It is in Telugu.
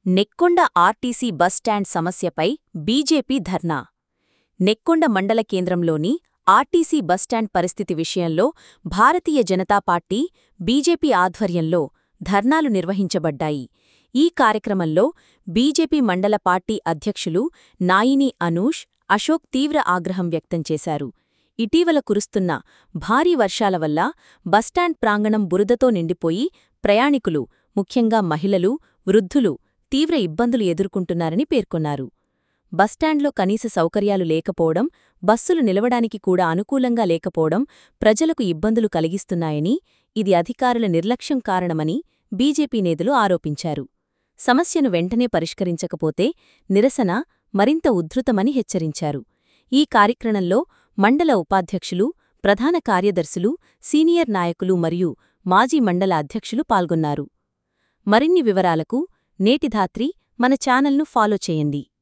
నెక్కొండ ఆర్టీసీ బస్టాండ్ సమస్యపై బీజేపీ ధర్నా నెక్కొండ మండల కేంద్రంలోని ఆర్టీసీ బస్టాండ్ పరిస్థితి విషయంలో భారతీయ జనతా పార్టీ బీజేపీ ఆధ్వర్యంలో ధర్నాలు నిర్వహించబడ్డాయి ఈ కార్యక్రమంలో బీజేపీ మండల పార్టీ అధ్యక్షులు నాయిని అనూష్ అశోక్ తీవ్ర ఆగ్రహం వ్యక్తం చేశారు ఇటీవల కురుస్తున్న భారీ వర్షాల వల్ల బస్టాండ్ ప్రాంగణం బురదతో నిండిపోయి ప్రయాణికులు ముఖ్యంగా మహిళలు వృద్ధులు తీవ్ర ఇబ్బందులు ఎదుర్కొంటున్నారని పేర్కొన్నారు బస్టాండ్లో కనీస సౌకర్యాలు లేకపోవడం బస్సులు నిలవడానికి కూడా అనుకూలంగా లేకపోవడం ప్రజలకు ఇబ్బందులు కలిగిస్తున్నాయని ఇది అధికారుల నిర్లక్ష్యం కారణమని బీజేపీ నేతలు ఆరోపించారు సమస్యను వెంటనే పరిష్కరించకపోతే నిరసన మరింత ఉధృతమని హెచ్చరించారు ఈ కార్యక్రమంలో మండల ఉపాధ్యక్షులు ప్రధాన కార్యదర్శులు సీనియర్ నాయకులు మరియు మాజీ మండల అధ్యక్షులు పాల్గొన్నారు మరిన్ని వివరాలకు నేటిధాత్రి మన ఛానల్ను ఫాలో చేయండి